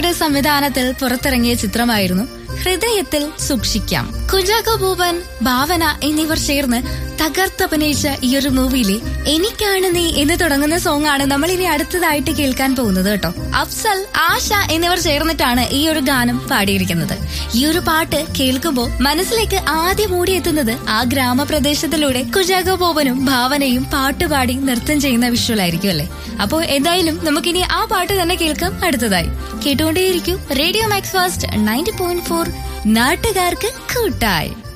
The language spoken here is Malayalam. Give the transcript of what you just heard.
ഖാദറിന്റെ സംവിധാനത്തിൽ പുറത്തിറങ്ങിയ ചിത്രമായിരുന്നു ഹൃദയത്തിൽ സൂക്ഷിക്കാം കുഞ്ചാക്കോ ബൂബൻ ഭാവന എന്നിവർ ചേർന്ന് തകർത്തഭിനയിച്ച ഈ ഒരു മൂവിയിലെ എനിക്കാണ് നീ എന്ന് തുടങ്ങുന്ന സോങ് ആണ് നമ്മൾ ഇനി അടുത്തതായിട്ട് കേൾക്കാൻ പോകുന്നത് കേട്ടോ അഫ്സൽ ആശ എന്നിവർ ചേർന്നിട്ടാണ് ഈ ഒരു ഗാനം പാടിയിരിക്കുന്നത് ഈ ഒരു പാട്ട് കേൾക്കുമ്പോൾ മനസ്സിലേക്ക് ആദ്യം ഓടിയെത്തുന്നത് ആ ഗ്രാമപ്രദേശത്തിലൂടെ കുജാഗോ ബോബനും ഭാവനയും പാട്ടുപാടി നൃത്തം ചെയ്യുന്ന വിഷ്വൽ ആയിരിക്കും അല്ലേ അപ്പോ എന്തായാലും നമുക്കിനി ആ പാട്ട് തന്നെ കേൾക്കാം അടുത്തതായി കേട്ടുകൊണ്ടേയിരിക്കും radio max fast ninety point four നാട്ടുകാർക്ക് കൂട്ടായി